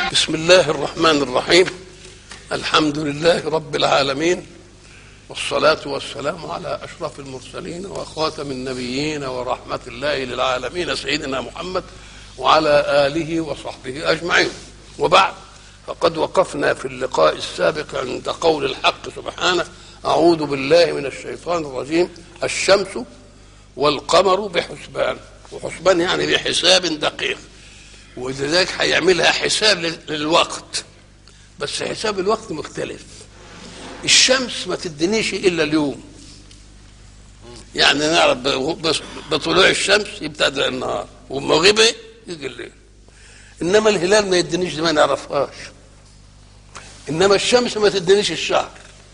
بسم الله الرحمن الرحيم الحمد لله رب العالمين والصلاة والسلام على أشرف المرسلين وخاتم النبيين ورحمة الله للعالمين سيدنا محمد وعلى آله وصحبه أجمعين وبعد فقد وقفنا في اللقاء السابق عند قول الحق سبحانه أعوذ بالله من الشيطان الرجيم الشمس والقمر بحسبان وحسبان يعني بحساب دقيق ولذلك هيعملها حساب للوقت بس حساب الوقت مختلف الشمس ما تدنيش الا اليوم يعني نعرف بس بطلوع الشمس يبتدئ النهار ومغيبه يجي الليل انما الهلال ما يدنيش ما نعرفهاش انما الشمس ما تدنيش الشهر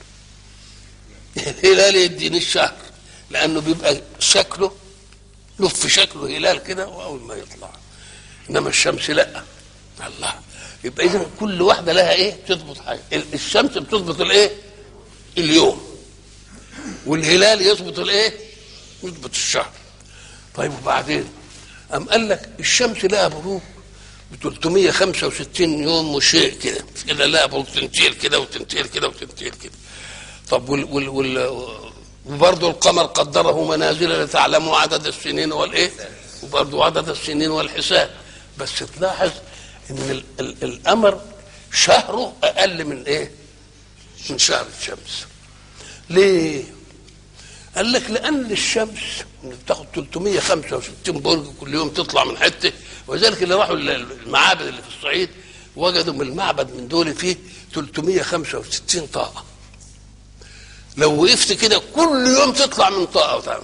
الهلال يديني الشهر لانه بيبقى شكله له في شكله هلال كده واول ما يطلع انما الشمس لا الله يبقى اذا كل واحده لها ايه تضبط حاجه الشمس بتضبط الايه اليوم والهلال يضبط الايه يضبط الشهر طيب وبعدين أم قال لك الشمس لها بروق ب 365 يوم وشيء كده كده لها بروق تنتيل كده وتنتيل كده وتنتيل كده طب وال وال وال وبرضه القمر قدره منازل لتعلموا عدد السنين والايه وبرضه عدد السنين والحساب بس تلاحظ ان ال ال القمر شهره اقل من ايه من شهر الشمس ليه قال لك لان الشمس بتاخد 365 برج كل يوم تطلع من حته وذلك اللي راحوا المعابد اللي في الصعيد وجدوا من المعبد من دول فيه 365 طاقه لو وقفت كده كل يوم تطلع من طاقه وتعمل.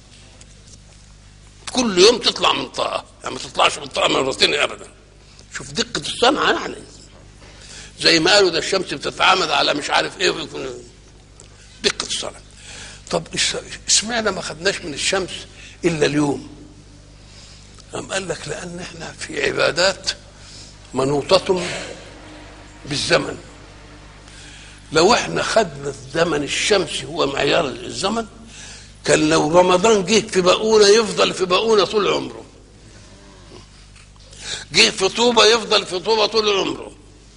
كل يوم تطلع من طاقه يعني ما تطلعش من طاقه مرتين ابدا شوف دقه الصنعه يعني زي ما قالوا ده الشمس بتتعامد على مش عارف ايه ويكون دقه الصنعه طب اشمعنى ما خدناش من الشمس الا اليوم قام قال لك لان احنا في عبادات منوطه بالزمن لو احنا خدنا الزمن الشمسي هو معيار الزمن كان لو رمضان جه في بقونه يفضل في بقونه طول عمره جه في طوبه يفضل في طوبه طول عمره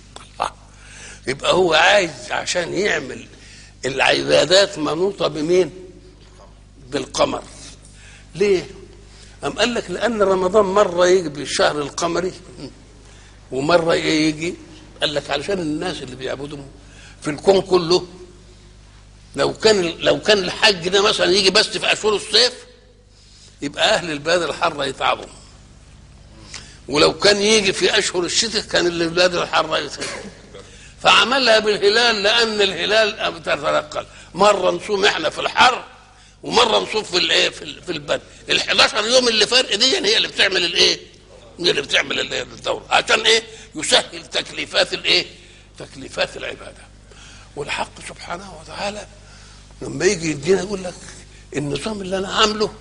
يبقى هو عايز عشان يعمل العبادات منوطه بمين بالقمر ليه أم قال لك لأن رمضان مرة يجي بالشهر القمري ومرة يجي قال لك علشان الناس اللي بيعبدوا في الكون كله لو كان لو كان الحج ده مثلا يجي بس في اشهر الصيف يبقى اهل البلاد الحاره يتعبوا ولو كان يجي في اشهر الشتاء كان البلاد الحاره يتعبوا فعملها بالهلال لان الهلال بتتنقل مره نصوم احنا في الحر ومره نصوم في الايه في البرد ال 11 يوم اللي فرق دي هي اللي بتعمل الايه؟ هي اللي بتعمل الدوره عشان ايه؟ يسهل تكليفات الايه؟ تكليفات العباده والحق سبحانه وتعالى لما يجي يدينا يقول لك النظام اللي انا عامله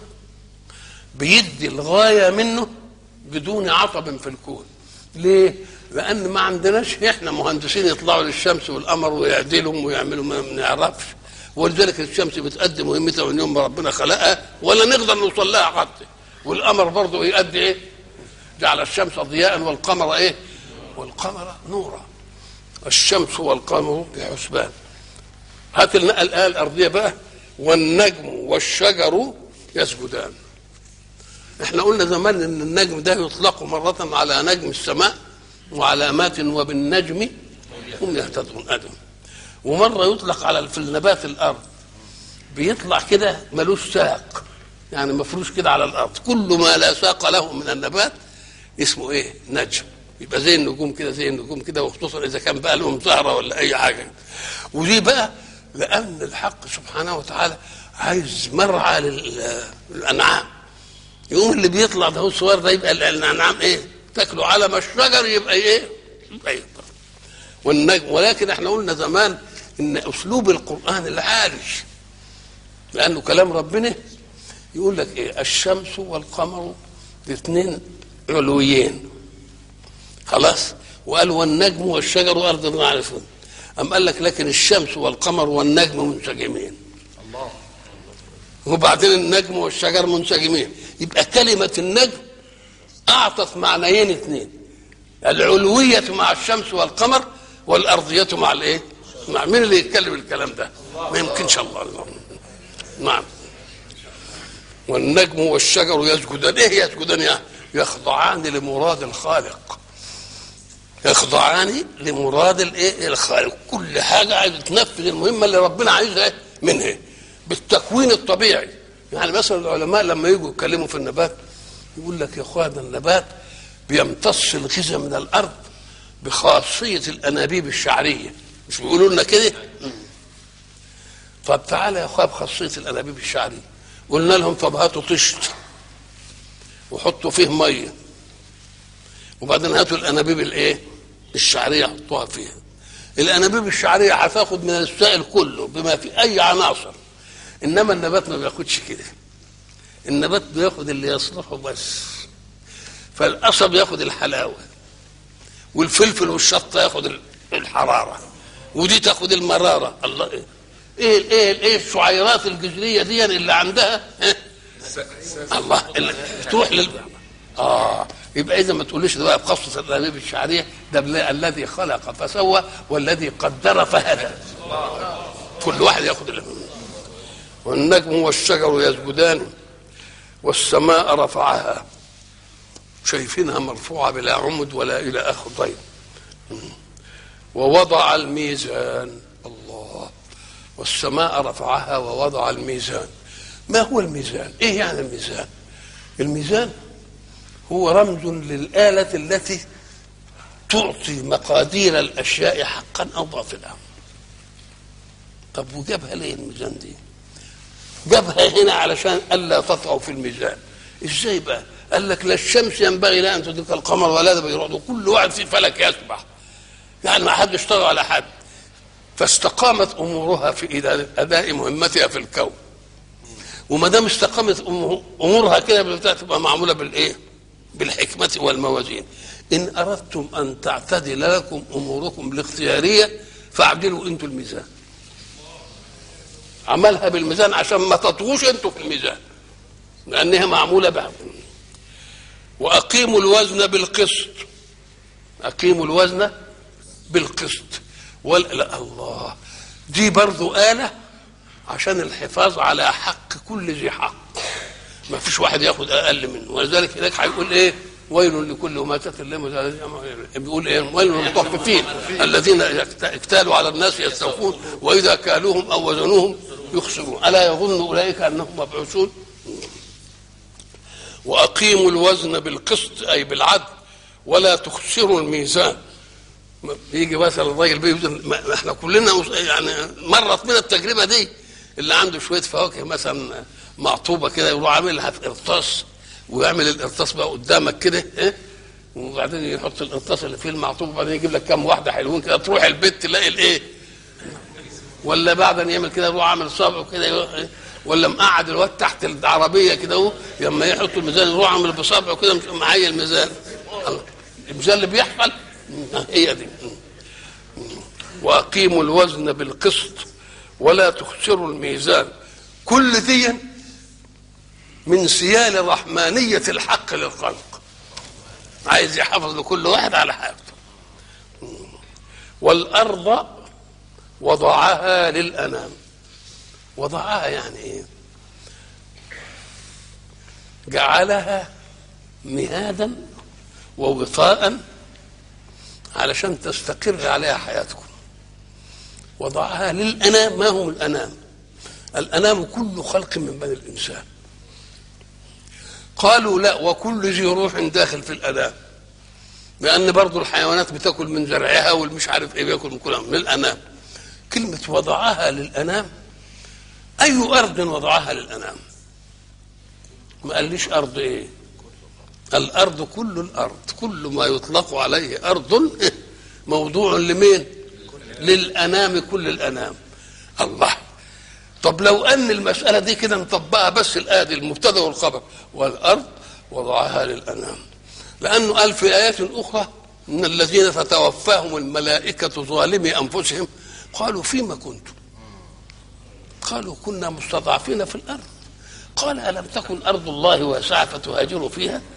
بيدي الغايه منه بدون عصب في الكون ليه؟ لان ما عندناش احنا مهندسين يطلعوا للشمس والقمر ويعدلهم ويعملوا ما بنعرفش ولذلك الشمس بتأدي مهمتها من يوم ما ربنا خلقها ولا نقدر نوصل لها حتى والقمر برضه يؤدي ايه؟ جعل الشمس ضياء والقمر ايه؟ والقمر نورا الشمس والقمر بحسبان هات لنا الآية الأرضية بقى والنجم والشجر يسجدان احنا قلنا زمان ان النجم ده يطلق مرة على نجم السماء وعلامات وبالنجم هم يهتدون ادم ومرة يطلق على في النبات الارض بيطلع كده ملوش ساق يعني مفروش كده على الارض كل ما لا ساق له من النبات اسمه ايه نجم يبقى زي النجوم كده زي النجوم كده وخصوصا اذا كان بقى لهم زهره ولا اي حاجه ودي بقى لان الحق سبحانه وتعالى عايز مرعى للانعام يقوم اللي بيطلع ده هو الصغير ده يبقى الانعام ايه؟ تاكله على ما الشجر يبقى ايه؟ يبقى يكبر والنجم ولكن احنا قلنا زمان ان اسلوب القران العالي لانه كلام ربنا يقول لك ايه؟ الشمس والقمر الاثنين علويين خلاص وقال والنجم والشجر ارض معرفون أم قال لك لكن الشمس والقمر والنجم منسجمين الله وبعدين النجم والشجر منسجمين يبقى كلمة النجم أعطت معنيين اثنين العلوية مع الشمس والقمر والأرضية مع الإيه؟ مع مين اللي يتكلم الكلام ده؟ ما يمكنش الله نعم والنجم والشجر يسجدان ايه يسجدان يعني يخضعان لمراد الخالق يخضعان لمراد الايه الخالق كل حاجه عايز تنفذ المهمه اللي ربنا عايزها منها بالتكوين الطبيعي يعني مثلا العلماء لما يجوا يتكلموا في النبات يقول لك يا اخوانا النبات بيمتص الغذاء من الارض بخاصيه الانابيب الشعريه مش بيقولوا لنا كده طب تعالى يا اخويا بخاصيه الانابيب الشعريه قلنا لهم طب هاتوا طشت وحطوا فيه ميه وبعدين هاتوا الانابيب الايه الشعريه حطوها فيها الانابيب الشعريه هتاخد من السائل كله بما في اي عناصر انما النبات ما بياخدش كده النبات بياخد اللي يصلحه بس فالقصب ياخد الحلاوه والفلفل والشطه ياخد الحراره ودي تاخد المراره الله ايه ايه ايه, إيه الشعيرات الجذريه دي اللي عندها إيه؟ الله اللي تروح لل اه يبقى اذا ما تقوليش ده بقى بخصص الانابيب الشعريه ده الذي خلق فسوى والذي قدر فهدى كل واحد ياخد اللي والنجم والشجر يسجدان والسماء رفعها شايفينها مرفوعه بلا عمد ولا الى اخر طيب ووضع الميزان الله والسماء رفعها ووضع الميزان ما هو الميزان ايه يعني الميزان الميزان هو رمز للآلة التي تعطي مقادير الأشياء حقا أو باطلا طب وجابها ليه الميزان دي جابها هنا علشان ألا تطغوا في الميزان ازاي بقى قال لك لا الشمس ينبغي لها ان تدرك القمر ولا ده بيرعد وكل واحد في فلك يسبح يعني ما حد اشتغل على حد فاستقامت امورها في اداء مهمتها في الكون وما دام استقامت امورها كده تبقى معموله بالايه؟ بالحكمه والموازين ان اردتم ان تعتدل لكم اموركم الاختياريه فاعدلوا انتوا الميزان عملها بالميزان عشان ما تطغوش انتوا في الميزان لانها معموله بها واقيموا الوزن بالقسط اقيموا الوزن بالقسط ولا الله دي برضو آلة عشان الحفاظ على حق كل ذي حق ما فيش واحد ياخد أقل منه ولذلك هناك هيقول إيه ويل لكل همزة لمزة بيقول إيه ويل للمطففين الذين اكتالوا على الناس يستوفون وإذا كالوهم أو وزنوهم يخسرون ألا يظن أولئك أنهم مبعوثون وأقيموا الوزن بالقسط أي بالعدل ولا تخسروا الميزان يجي مثلا الراجل بيوزن احنا كلنا يعني مرت من التجربه دي اللي عنده شويه فواكه مثلا معطوبه كده يروح عاملها في قرطاس ويعمل القرطاس بقى قدامك كده ايه وبعدين يحط القرطاس اللي فيه المعطوب وبعدين يجيب لك كام واحده حلوين كده تروح البيت تلاقي الايه ولا بعد ان يعمل كده يروح عامل صابعه كده ولا مقعد الواد تحت العربيه كده اهو لما يحط الميزان يروح عامل بصابعه كده مش معايا الميزان الميزان اللي بيحصل هي دي واقيموا الوزن بالقسط ولا تخسروا الميزان كل دي من سيال رحمانية الحق للخلق عايز يحافظ لكل واحد على حاجته والأرض وضعها للأنام وضعها يعني إيه جعلها مهادا ووطاء علشان تستقر عليها حياتكم وضعها للأنام ما هم الأنام الأنام كل خلق من بني الإنسان قالوا لا وكل ذي روح داخل في الأنام لأن برضو الحيوانات بتاكل من زرعها والمش عارف ايه بياكل من كلها من الأنام كلمة وضعها للأنام أي أرض وضعها للأنام ما قاليش أرض إيه الأرض كل الأرض كل ما يطلق عليه أرض موضوع لمين للأنام كل الأنام الله طب لو أن المسألة دي كده نطبقها بس الآية دي المبتدأ والخبر والأرض وضعها للأنام لأنه قال في آيات أخرى إن الذين تتوفاهم الملائكة ظالمي أنفسهم قالوا فيما كنتم قالوا كنا مستضعفين في الأرض قال ألم تكن أرض الله واسعة فتهاجروا فيها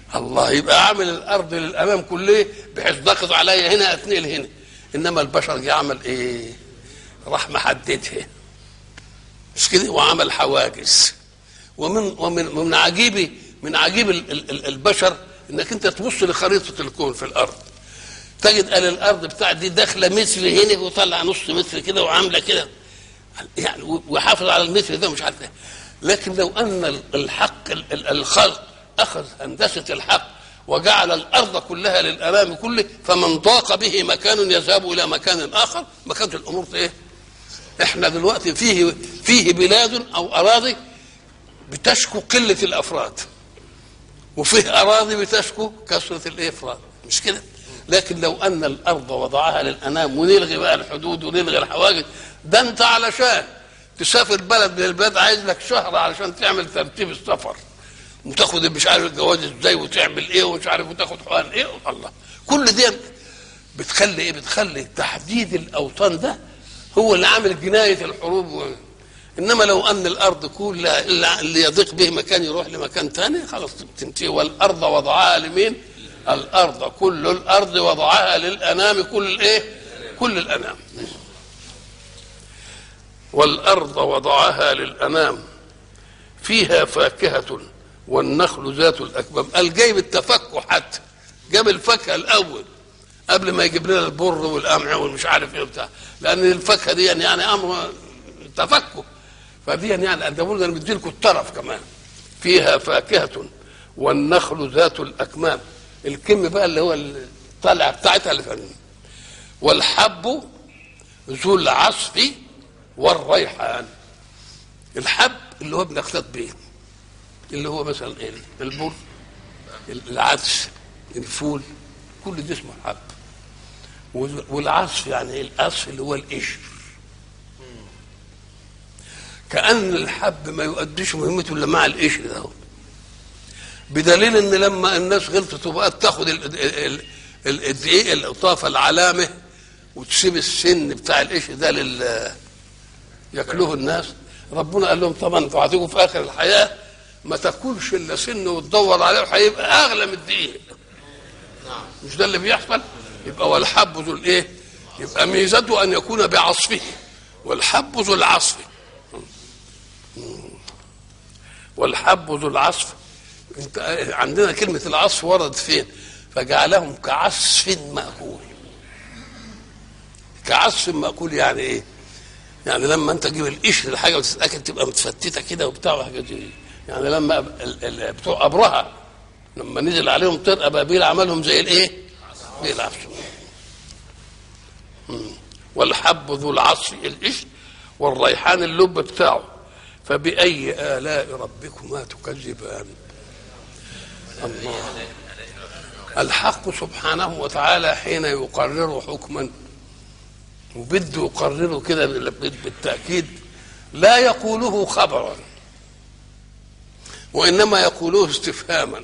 الله يبقى عامل الارض للامام كله بحيث ضغط عليا هنا اتنقل هنا انما البشر جه عمل ايه راح محددها مش كده وعمل حواجز ومن ومن من عجيب من عجيب ال- ال- ال- البشر انك انت تبص لخريطه الكون في الارض تجد قال الارض بتاع دي داخله متر هنا وطلع نص متر كده وعامله كده يعني وحافظ على المتر ده مش عارف إيه. لكن لو ان الحق ال- ال- الخلق اخذ هندسه الحق وجعل الارض كلها للامام كله فمن ضاق به مكان يذهب الى مكان اخر ما كانت الامور ايه؟ احنا دلوقتي فيه فيه بلاد او اراضي بتشكو قله الافراد وفيه اراضي بتشكو كثره الافراد مش كده لكن لو ان الارض وضعها للانام ونلغي بقى الحدود ونلغي الحواجز ده انت علشان تسافر بلد من البلاد عايز لك شهر علشان تعمل ترتيب السفر وتاخد مش عارف الجواز ازاي وتعمل ايه ومش عارف وتاخد حقن ايه الله كل دي بتخلي ايه بتخلي تحديد الاوطان ده هو اللي عامل جنايه الحروب و... انما لو ان الارض كلها إلا اللي يضيق به مكان يروح لمكان ثاني خلاص تنتهي والارض وضعها لمين؟ الارض كل الارض وضعها للانام كل الايه؟ كل الانام والارض وضعها للانام فيها فاكهه والنخل ذات الاكمام قال جايب التفكه حتى جاب الفاكهه الاول قبل ما يجيب لنا البر والقمع والمش عارف ايه بتاع لان الفاكهه دي يعني, يعني امر تفكه فدي يعني ده بقول انا مدي لكم الطرف كمان فيها فاكهه والنخل ذات الاكمام الكم بقى اللي هو الطلعه بتاعتها اللي فيه والحب ذو العصف والريحان الحب اللي هو بنختلط بيه اللي هو مثلا ايه البر العدس الفول كل ده اسمه حب والعصف يعني ايه العصف اللي هو القشر كأن الحب ما يؤديش مهمته الا مع القشر ده بدليل ان لما الناس غلطت وبقت تاخد ال- ال- ال- الدقيق القطافه العلامه وتسيب السن بتاع القشر ده لل ياكلوه الناس ربنا قال لهم طبعا انتوا هتيجوا في اخر الحياه ما تاكلش الا سن وتدور عليه وهيبقى اغلى من الدقيق مش ده اللي بيحصل يبقى والحب ذو الايه يبقى ميزته ان يكون بعصفه والحب ذو العصف والحب ذو العصف انت عندنا كلمه العصف وردت فين فجعلهم كعصف ماكول كعصف ماكول يعني ايه يعني لما انت تجيب القشر الحاجه وتتاكل تبقى متفتته كده وبتاع وحاجات دي يعني لما ال- ال- بتوع ابرهه لما نزل عليهم طير ابابيل عملهم زي الايه؟ زي العصف مم. والحب ذو العصف القشر والريحان اللب بتاعه فبأي آلاء ربكما تكذبان الله الحق سبحانه وتعالى حين يقرر حكما وبده يقرره كده بال- بالتأكيد لا يقوله خبرا وإنما يقوله استفهاما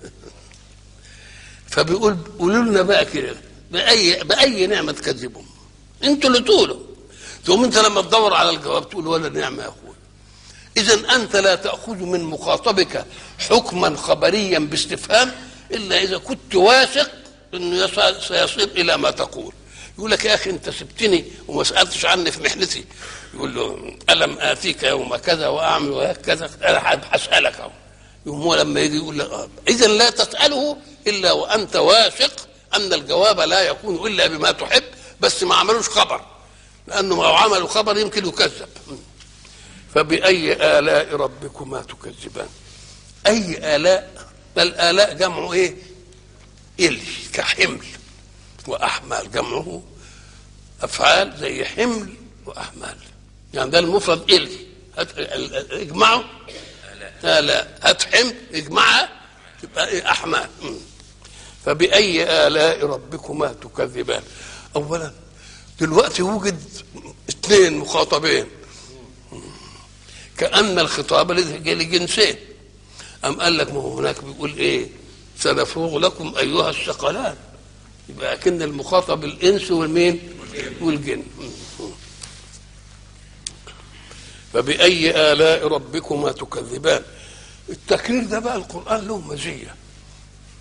فبيقول قولوا لنا بقى كده بأي بأي نعمة تكذبهم انتوا اللي تقولوا ثم انت لما تدور على الجواب تقول ولا نعمة يا اخوي اذا انت لا تاخذ من مخاطبك حكما خبريا باستفهام الا اذا كنت واثق انه يص- سيصير الى ما تقول يقول لك يا اخي انت سبتني وما سالتش عني في محنتي يقول له الم اتيك يوم كذا واعمل وهكذا انا هسالك اهو يقوم هو لما يجي يقول لك آه. اذا لا تساله الا وانت واثق ان الجواب لا يكون الا بما تحب بس ما عملوش خبر لانه لو عملوا خبر يمكن يكذب فبأي آلاء ربكما تكذبان أي آلاء الآلاء جمعه إيه إل كحمل وأحمال جمعه أفعال زي حمل وأحمال يعني ده المفرد إل هات ال- ال- اجمعه آلاء هات حمل اجمعها تبقى إيه أحمال مم. فبأي آلاء ربكما تكذبان أولا دلوقتي وجد اثنين مخاطبين كأن الخطاب لجنسين أم قال لك ما هو هناك بيقول إيه سنفرغ لكم أيها الثقلان يبقى أكن المخاطب الإنس والمين والجن فبأي آلاء ربكما تكذبان التكرير ده بقى القرآن له مزية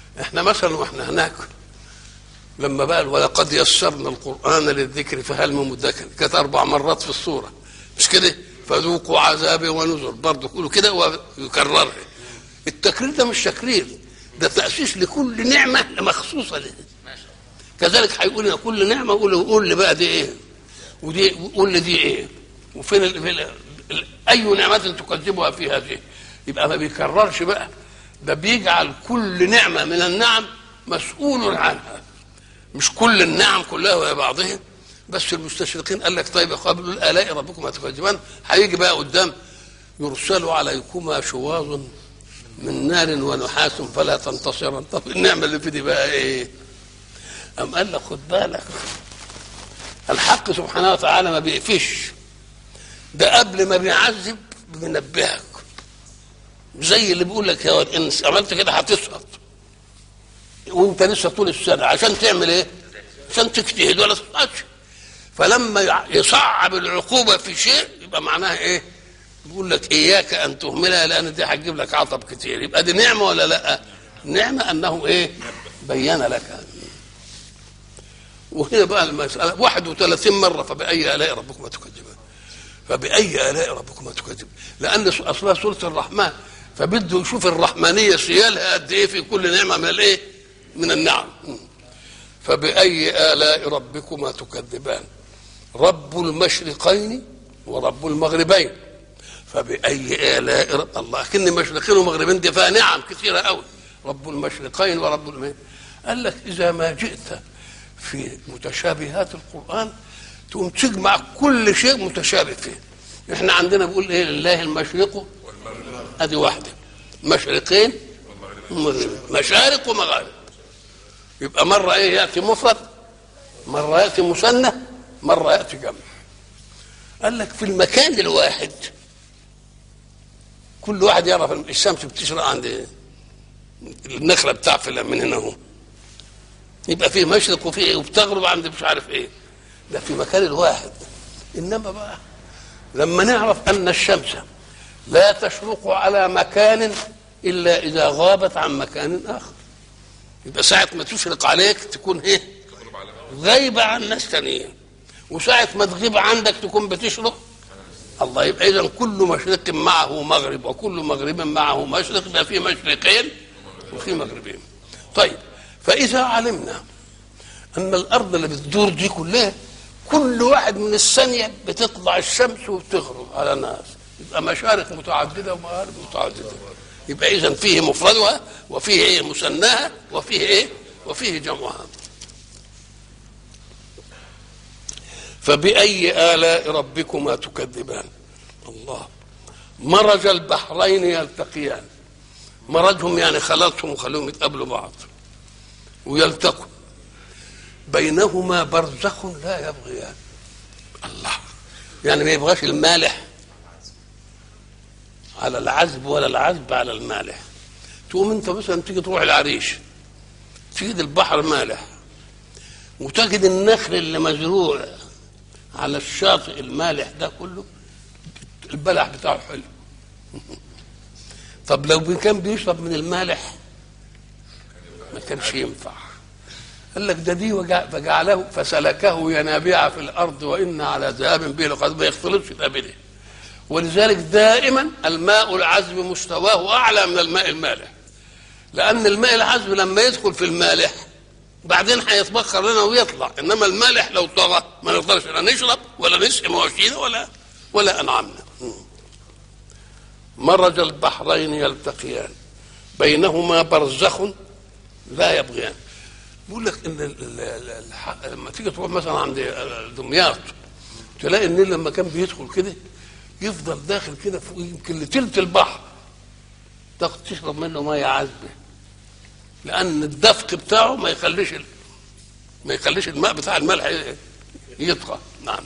احنا مثلا واحنا هناك لما بقى ولقد يسرنا القرآن للذكر فهل من مدكر كانت أربع مرات في السورة مش كده فذوقوا عذابي ونذر برضه كله كده ويكررها التكرير ده مش تكرير ده تأسيس لكل نعمة مخصوصة له كذلك هيقول لنا كل نعمة قول قول لي بقى دي ايه ودي قول لي دي ايه وفين ال... في ال... ال... اي نعمة تكذبها في هذه يبقى ما بيكررش بقى ده بيجعل كل نعمة من النعم مسؤول عنها مش كل النعم كلها وهي بعضها بس المستشرقين قال لك طيب قبل الالاء ربكما تكذبان هيجي بقى قدام يرسل عليكما شواظ من نار ونحاس فلا تنتصران طب النعمه اللي في دي بقى ايه؟ أم قال لك خد بالك الحق سبحانه وتعالى ما بيقفش ده قبل ما بيعذب بينبهك زي اللي بيقول لك يا ولد ان عملت كده هتسقط وانت لسه طول السنه عشان تعمل ايه؟ عشان تجتهد ولا تسقطش فلما يصعب العقوبه في شيء يبقى معناها ايه؟ بيقول لك اياك ان تهملها لان دي هتجيب لك عطب كتير يبقى دي نعمه ولا لا؟ نعمه انه ايه؟ بين لك وهنا بقى المساله 31 مره فباي الاء ربكما تكذبان فباي الاء ربكما تكذبان لان اصلها سوره الرحمن فبده يشوف الرحمانيه سيالها قد ايه في كل نعمه من الايه؟ من النعم فبأي آلاء ربكما تكذبان رب المشرقين ورب المغربين فبأي آلاء رب الله كن مشرقين ومغربين دي فيها نعم كثيرة قوي رب المشرقين ورب المغربين قال لك إذا ما جئت في متشابهات القرآن تقوم تجمع كل شيء متشابه فيه احنا عندنا بيقول ايه لله المشرق ادي واحده مشرقين ومغربين مشارق ومغارب يبقى مرة إيه يأتي مفرد مرة يأتي مثنى مرة يأتي جمع قال لك في المكان الواحد كل واحد يعرف الشمس بتشرق عند النخلة بتاع فلان من هنا اهو يبقى في مشرق وفي ايه وبتغرب عند مش عارف ايه ده في مكان الواحد انما بقى لما نعرف ان الشمس لا تشرق على مكان الا اذا غابت عن مكان اخر يبقى ساعة ما تشرق عليك تكون ايه؟ غايبة عن ناس تانيين وساعة ما تغيب عندك تكون بتشرق الله يبقى إذا كل مشرق معه مغرب وكل مغرب معه مشرق يبقى في مشرقين وفي مغربين طيب فإذا علمنا أن الأرض اللي بتدور دي كلها كل واحد من الثانية بتطلع الشمس وبتغرب على ناس يبقى مشارق متعددة ومغارب متعددة يبقى اذا فيه مفردها وفيه ايه مثناها وفيه ايه وفيه جمعها فبأي آلاء ربكما تكذبان الله مرج البحرين يلتقيان مرجهم يعني خلطهم وخلوهم يتقابلوا بعض ويلتقوا بينهما برزخ لا يبغيان الله يعني ما يبغاش المالح على العذب ولا العذب على المالح تقوم انت مثلا تيجي تروح العريش تجد البحر مالح وتجد النخل اللي مزروع على الشاطئ المالح ده كله البلح بتاعه حلو طب لو كان بيشرب من المالح ما كانش ينفع قال لك ده دي فجعله فسلكه ينابيع في الارض وان على ذهاب به لقد ما يختلطش بابدا ولذلك دائما الماء العذب مستواه اعلى من الماء المالح لان الماء العذب لما يدخل في المالح بعدين هيتبخر لنا ويطلع انما المالح لو طغى ما نقدرش لا نشرب ولا نسقي مواشينا ولا ولا انعامنا مرج البحرين يلتقيان بينهما برزخ لا يبغيان بيقول لك ان لما تيجي تروح مثلا عند دمياط تلاقي النيل لما كان بيدخل كده يفضل داخل كده فوق يمكن لتلت البحر تاخد تشرب منه ميه عذبه لان الدفق بتاعه ما يخليش ما يخليش الماء بتاع الملح يطغى نعم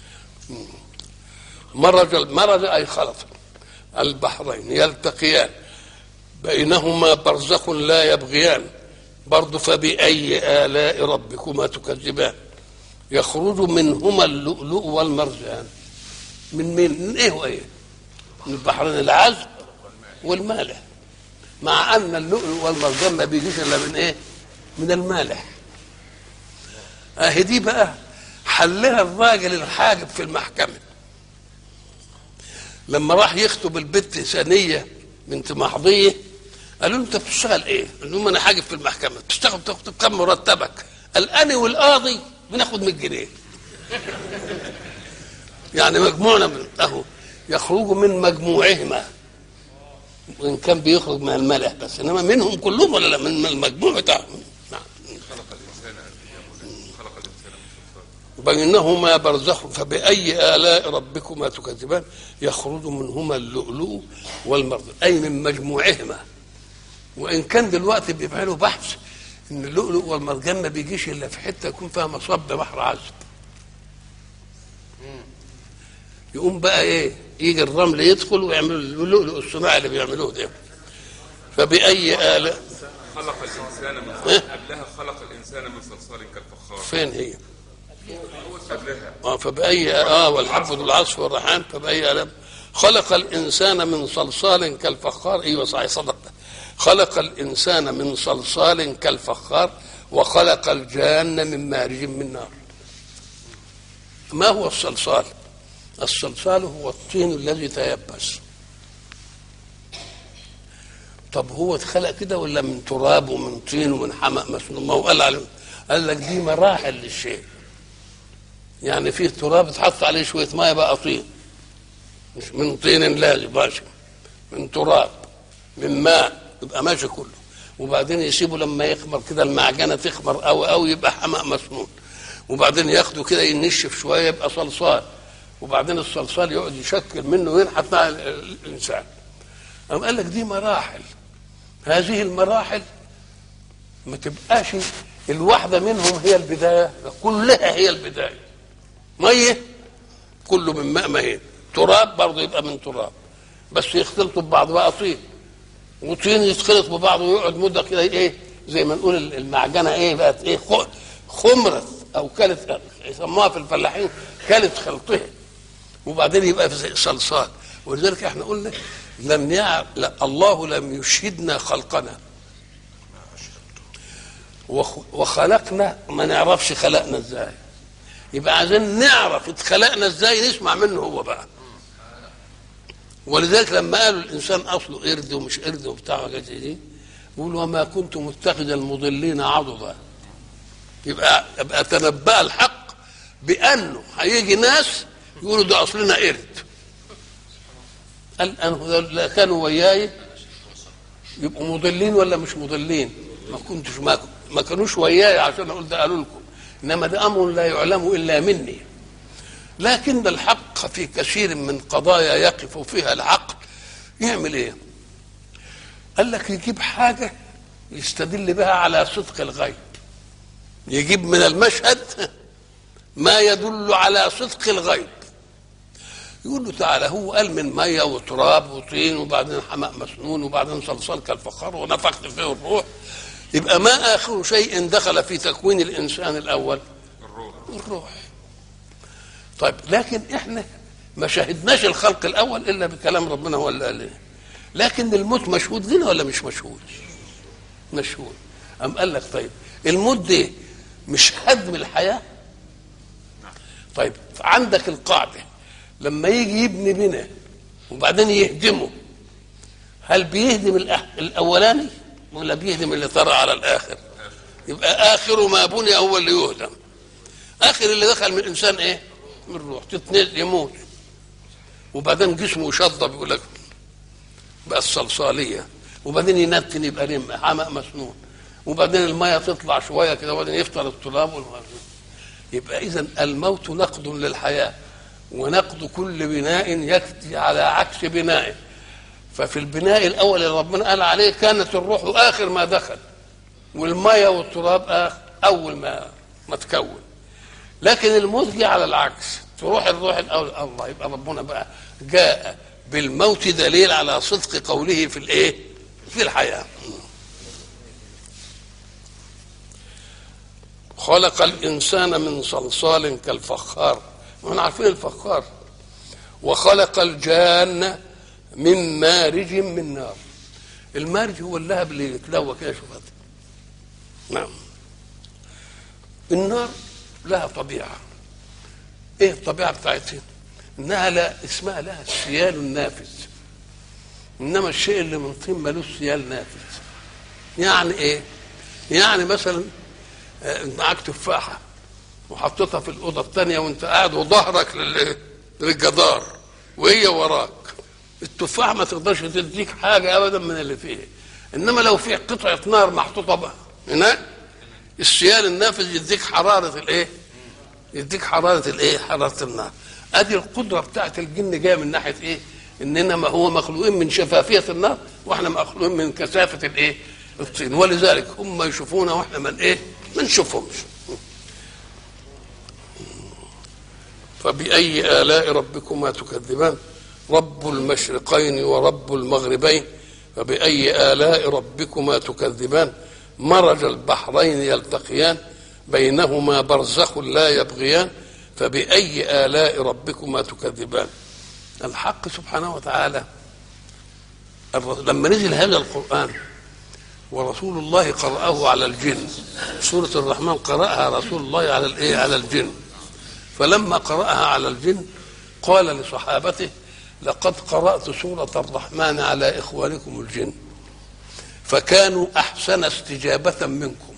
مرج المرج اي خلط البحرين يلتقيان بينهما برزخ لا يبغيان برضه فبأي آلاء ربكما تكذبان يخرج منهما اللؤلؤ والمرجان من مين؟ من ايه وايه؟ من البحرين العذب والمالح مع ان اللؤلؤ والمرجان ما بيجيش الا من ايه من المالح اهي دي بقى حلها الراجل الحاجب في المحكمه لما راح يخطب البنت ثانيه بنت محضيه قالوا له انت بتشتغل ايه؟ قال لهم انا حاجب في المحكمه بتشتغل بتاخد كم مرتبك؟ قال انا والقاضي بناخد 100 جنيه يعني مجموعنا من اهو يخرجوا من مجموعهما وان كان بيخرج من الملح بس انما منهم كلهم ولا لا من المجموع بتاعهم نعم خلق الانسان خلق الانسان من صلصال بينهما برزخ فبأي آلاء ربكما تكذبان يخرج منهما اللؤلؤ والمرجان أي من مجموعهما وإن كان دلوقتي بيعملوا بحث إن اللؤلؤ والمرجان ما بيجيش إلا في حتة يكون فيها مصب بحر عذب يقوم بقى إيه يجي الرمل يدخل ويعملوا اللؤلؤ الصناعي اللي بيعملوه ده فبأي آلاء خلق الانسان من إيه؟ قبلها خلق الانسان من صلصال كالفخار فين هي؟ قبلها اه فبأي اه والحب ذو العصف والريحان فبأي آلاء خلق الإنسان من صلصال كالفخار ايوه صحيح صدق خلق الإنسان من صلصال كالفخار وخلق الجان من مارج من نار ما هو الصلصال؟ الصلصال هو الطين الذي تيبس طب هو اتخلق كده ولا من تراب ومن طين ومن حمأ مسنون ما هو قال عليه قال لك دي مراحل للشيء يعني فيه تراب تحط عليه شويه ميه بقى طين مش من طين لازم ماشي من تراب من ماء يبقى ماشي كله وبعدين يسيبه لما يخمر كده المعجنه تخمر قوي قوي يبقى حمأ مسنون وبعدين ياخده كده ينشف شويه يبقى صلصال وبعدين الصلصال يقعد يشكل منه وينحت مع ال- ال- الانسان قام قال لك دي مراحل هذه المراحل ما تبقاش الواحده منهم هي البدايه كلها هي البدايه ميه كله من ماء مهين تراب برضه يبقى من تراب بس يختلطوا ببعض بقى طين وطين يتخلط ببعض ويقعد مده كده ايه زي ما نقول المعجنه ايه بقت ايه خ- خمرت او كلت يسموها في الفلاحين كلت خلطها وبعدين يبقى في صلصال ولذلك احنا قلنا لم يع... لا الله لم يشهدنا خلقنا وخ... وخلقنا ما نعرفش خلقنا ازاي يبقى عايزين نعرف اتخلقنا ازاي نسمع منه هو بقى ولذلك لما قالوا الانسان اصله قرد ومش قرد وبتاع وحاجات زي دي يقول وما كنت متخذ المضلين عضدا يبقى يبقى تنبأ الحق بانه هيجي ناس يقولوا ده اصلنا قرد قال أنا لا كانوا وياي يبقوا مضلين ولا مش مضلين ما كنتش ما, ما كانوش وياي عشان اقول ده قالوا لكم انما ده امر لا يعلم الا مني لكن الحق في كثير من قضايا يقف فيها العقل يعمل ايه قال لك يجيب حاجه يستدل بها على صدق الغيب يجيب من المشهد ما يدل على صدق الغيب يقول له تعالى هو قال من ميه وتراب وطين وبعدين حماء مسنون وبعدين صلصال كالفخار ونفخت فيه الروح يبقى ما اخر شيء دخل في تكوين الانسان الاول الروح الروح طيب لكن احنا ما شاهدناش الخلق الاول الا بكلام ربنا هو اللي قال إيه. لكن الموت مشهود لنا ولا مش مشهود مشهود أم قال لك طيب الموت ده مش هدم الحياه طيب عندك القاعده لما يجي يبني بنا وبعدين يهدمه هل بيهدم الأح- الاولاني ولا بيهدم اللي طرى على الاخر يبقى اخر ما بني هو اللي يهدم اخر اللي دخل من الانسان ايه من الروح تتنقل يموت وبعدين جسمه يشطب يقول لك بقى الصلصاليه وبعدين ينتن يبقى رم حماء مسنون وبعدين الميه تطلع شويه كده وبعدين يفطر التراب والماء يبقى اذا الموت نقد للحياه ونقد كل بناء يكفي على عكس بنائه ففي البناء الاول اللي ربنا قال عليه كانت الروح اخر ما دخل والميه والتراب آخر اول ما ما تكون لكن الموت جه على العكس تروح الروح الاول الله يبقى ربنا بقى جاء بالموت دليل على صدق قوله في الايه في الحياه خلق الانسان من صلصال كالفخار واحنا عارفين الفخار وخلق الجان من مارج من نار المارج هو اللهب اللي يتلوى كده شوف هذا. نعم النار لها طبيعه ايه الطبيعه بتاعتها انها لا اسمها لها السيال النافذ انما الشيء اللي من طين ملوش سيال نافذ يعني ايه يعني مثلا آه، معاك تفاحه وحطيتها في الاوضه الثانيه وانت قاعد وظهرك لل- للجدار وهي وراك التفاح ما تقدرش تديك حاجه ابدا من اللي فيه انما لو في قطعه نار محطوطه بقى هناك السيال النافذ يديك حراره الايه يديك حراره الايه حراره النار ادي القدره بتاعت الجن جايه من ناحيه ايه اننا ما هو مخلوقين من شفافيه النار واحنا مخلوقين من كثافه الايه الطين ولذلك هم يشوفونا واحنا من ايه ما نشوفهمش فبأي آلاء ربكما تكذبان رب المشرقين ورب المغربين فبأي آلاء ربكما تكذبان مرج البحرين يلتقيان بينهما برزخ لا يبغيان فبأي آلاء ربكما تكذبان الحق سبحانه وتعالى الر- لما نزل هذا القرآن ورسول الله قرأه على الجن سورة الرحمن قرأها رسول الله على الإيه على الجن فلما قرأها على الجن قال لصحابته لقد قرأت سورة الرحمن على إخوانكم الجن فكانوا أحسن استجابة منكم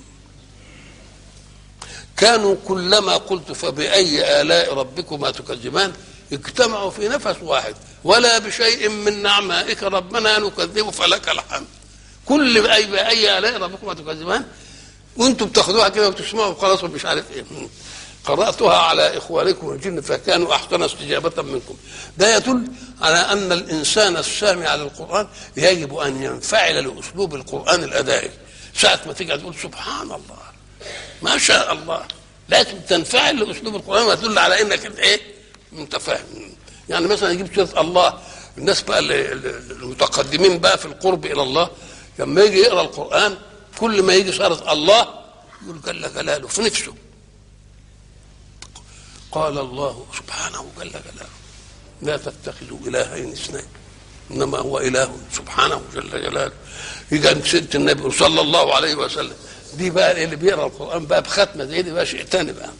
كانوا كلما قلت فبأي آلاء ربكما تكذبان اجتمعوا في نفس واحد ولا بشيء من نعمائك ربنا نكذب فلك الحمد كل بأي, بأي آلاء ربكما تكذبان وانتم بتاخدوها كده وتسمعوا خلاص مش عارف ايه قرأتها على إخوانكم الجن فكانوا أحسن استجابة منكم ده يدل على أن الإنسان السامع للقرآن يجب أن ينفعل لأسلوب القرآن الأدائي ساعة ما تيجي تقول سبحان الله ما شاء الله لازم تنفعل لأسلوب القرآن وتدل على أنك أنت إيه أنت فاهم يعني مثلا يجيب سيرة الله الناس بقى اللي- اللي- المتقدمين بقى في القرب إلى الله لما يجي يقرأ القرآن كل ما يجي سيرة الله يقول جل جلاله في نفسه قال الله سبحانه جل جلاله لا تتخذوا الهين اثنين انما هو اله سبحانه جل جلاله يجي عند سيره النبي صلى الله عليه وسلم دي بقى اللي بيقرا القران بقى بختمه زي دي بقى شيء تاني بقى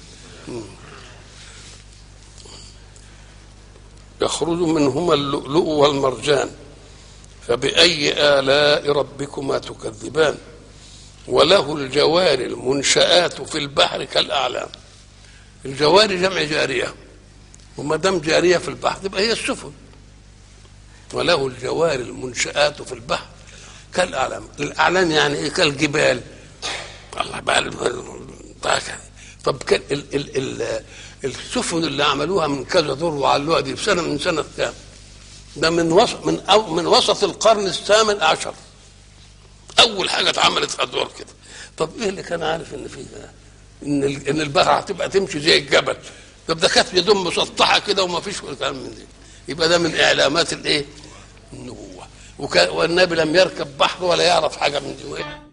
يخرج منهما اللؤلؤ والمرجان فبأي آلاء ربكما تكذبان وله الجوار المنشآت في البحر كالأعلام الجواري جمع جارية وما دام جارية في البحر تبقى هي السفن وله الجوار المنشآت في البحر كالأعلام الأعلام يعني إيه كالجبال الله بقى ال- بقى كده. طب كان ال ال ال السفن اللي عملوها من كذا دور وعلوها دي بسنة من سنة كام؟ ده من وسط من أو من وسط القرن الثامن عشر اول حاجه اتعملت ادوار كده طب ايه اللي كان عارف ان فيها ان ال- ان البحر هتبقى تمشي زي الجبل طب ده كانت يدوم مسطحه كده وما فيش كلام من دي يبقى ده من اعلامات الايه النبوه وكان والنبي لم يركب بحر ولا يعرف حاجه من دي